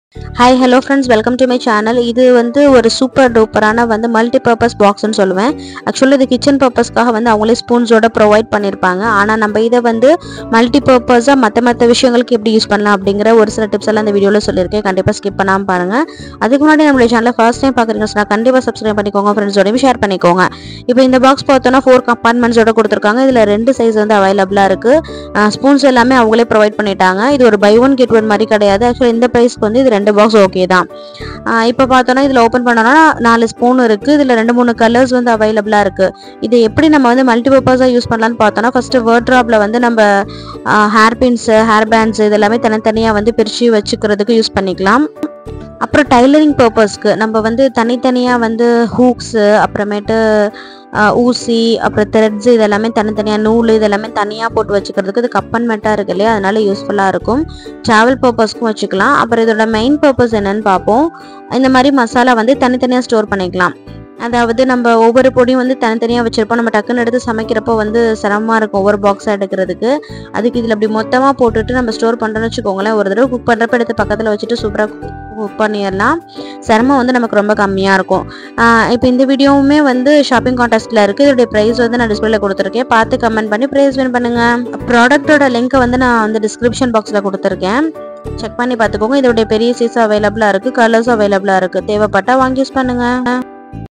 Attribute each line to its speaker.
Speaker 1: hi hello friends welcome to my channel இது வந்து ஒரு சூப்பர் டூப்பரான வந்து மல்டி பர்பஸ் பாக்ஸ்னு சொல்லுவேன் ஆக்சுவலி இது கிச்சன் பர்பஸ்க்காக வந்து அவங்களே ஸ்பூன்ஸோட ப்ரொவைட் பண்ணியிருப்பாங்க ஆனால் நம்ம இதை வந்து மல்டி பர்பஸாக மற்ற மற்ற விஷயங்களுக்கு எப்படி யூஸ் பண்ணலாம் அப்படிங்கிற ஒரு சில டிப்ஸ் எல்லாம் இந்த வீடியோவில் சொல்லியிருக்கேன் கண்டிப்பாக ஸ்கிப் பண்ணாமல் பாருங்கள் அதுக்கு முன்னாடி நம்மளுடைய சேனலை ஃபர்ஸ்ட் டைம் பார்க்குறீங்க சொன்னால் கண்டிப்பாக சப்ஸ்கிரைப் பண்ணிக்கோங்க ஃப்ரெண்ட்ஸோடையும் ஷேர் பண்ணிக்கோங்க இப்போ இந்த பாக்ஸ் பார்த்தோன்னா ஃபோர் கம்பார்ட்மெண்ட்ஸோட கொடுத்துருக்காங்க இதில் ரெண்டு சைஸ் வந்து அவைலபிளாக இருக்குது ஸ்பூன்ஸ் எல்லாமே அவங்களே ப்ரொவைட் பண்ணிட்டாங்க இது ஒரு பை ஒன் கெட் ஒன் மாதிரி கிடையாது ஆக்சுவலி இந்த ப்ரைஸ்க்கு வந்து இது ரெண்டு பாக்ஸ் ஓகே தான் இப்போ பார்த்தோன்னா இதில் ஓப்பன் பண்ணோன்னா நாலு ஸ்பூன் இருக்குது இதில் ரெண்டு மூணு கலர்ஸ் வந்து அவைலபிளாக இருக்குது இது எப்படி நம்ம வந்து மல்டிபர்பஸாக யூஸ் பண்ணலாம்னு பார்த்தோன்னா ஃபஸ்ட்டு வேர்ட்ராப்பில் வந்து நம்ம ஹேர் பின்ஸு ஹேர் பேண்ட்ஸ் இது எல்லாமே தனித்தனியாக வந்து பிரித்து வச்சுக்கிறதுக்கு யூஸ் பண்ணிக்கலாம் அப்புறம் டைலரிங் பர்பஸ்க்கு நம்ம வந்து தனித்தனியாக வந்து ஹூக்ஸு அப்புறமேட்டு ஆஹ், ஊசி அப்புறம் த்ரெட்ஸ் இதெல்லாமே தனித்தனியாக நூல் இதெல்லாமே தனியாக போட்டு வச்சுக்கிறதுக்கு இது கப்பன்மெண்ட்டாக இருக்கு இல்லையா அதனால யூஸ்ஃபுல்லாக இருக்கும் ட்ராவல் பர்பஸ்க்கும் வச்சுக்கலாம் அப்புறம் இதோட மெயின் பர்பஸ் என்னன்னு பார்ப்போம் இந்த மாதிரி மசாலா வந்து தனித்தனியாக ஸ்டோர் பண்ணிக்கலாம் அதாவது நம்ம ஒவ்வொரு பொடியும் வந்து தனித்தனியாக வச்சுருப்போம் நம்ம டக்குன்னு எடுத்து சமைக்கிறப்போ வந்து சிரமமாக இருக்கும் ஒவ்வொரு பாக்ஸாக எடுக்கிறதுக்கு அதுக்கு இதில் அப்படி மொத்தமாக போட்டுட்டு நம்ம ஸ்டோர் பண்ணுறோன்னு வச்சுக்கோங்களேன் ஒரு தடவை குக் பண்ணுறப்ப எடுத்து பக்கத்தில் வச்சுட்டு சூப்பராக குக் பண்ணிடலாம் சிரமம் வந்து நமக்கு ரொம்ப கம்மியாக இருக்கும் இப்போ இந்த வீடியோவுமே வந்து ஷாப்பிங் கான்டெஸ்ட்டில் இருக்குது இதோடைய ப்ரைஸ் வந்து நான் டிஸ்பிளேல கொடுத்துருக்கேன் பார்த்து கமெண்ட் பண்ணி ப்ரைஸ் வின் பண்ணுங்கள் ப்ராடக்ட்டோட லிங்க்கை வந்து நான் வந்து டிஸ்கிரிப்ஷன் பாக்ஸில் கொடுத்துருக்கேன் செக் பண்ணி பார்த்துக்கோங்க இதோடைய பெரிய சைஸ் அவைலபிளாக இருக்குது கலர்ஸும் அவைலபிளாக இருக்குது தேவைப்பட்டா வாங்கி யூஸ் பண்ணுங்கள்